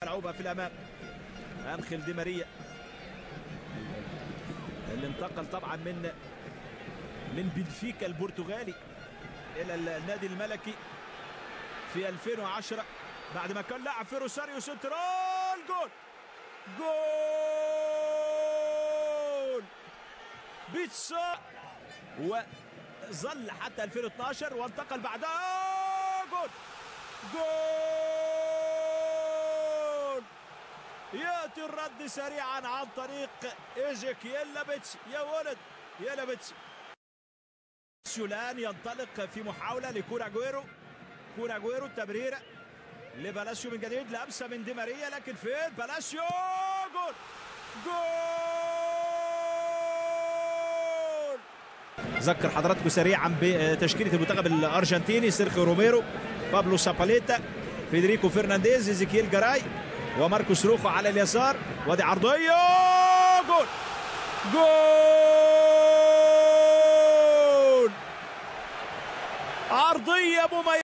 لعوبها في الامام انخل دي ماريا اللي انتقل طبعا من من بنفيكا البرتغالي الى النادي الملكي في 2010 بعد ما كان لاعب في روساريو سنترال جول جول بيتسا وظل حتى 2012 وانتقل بعدها جول جول ياتي الرد سريعا عن طريق ايزيكييل لابيتسي يا ولد يا لابيتسي سولان ينطلق في محاوله لكورا جويرو كورا جويرو التمريره لبلاسيو من جديد لمسه من دي ماريا لكن فين بلاسيو جول جول ذكر حضراتكم سريعا بتشكيله المنتخب الارجنتيني سيرخيو روميرو بابلو ساباليتا فيدريكو فرنانديز ايزيكيل جراي وماركوس روخو على اليسار وادي عرضيه جول جول عرضيه مميزه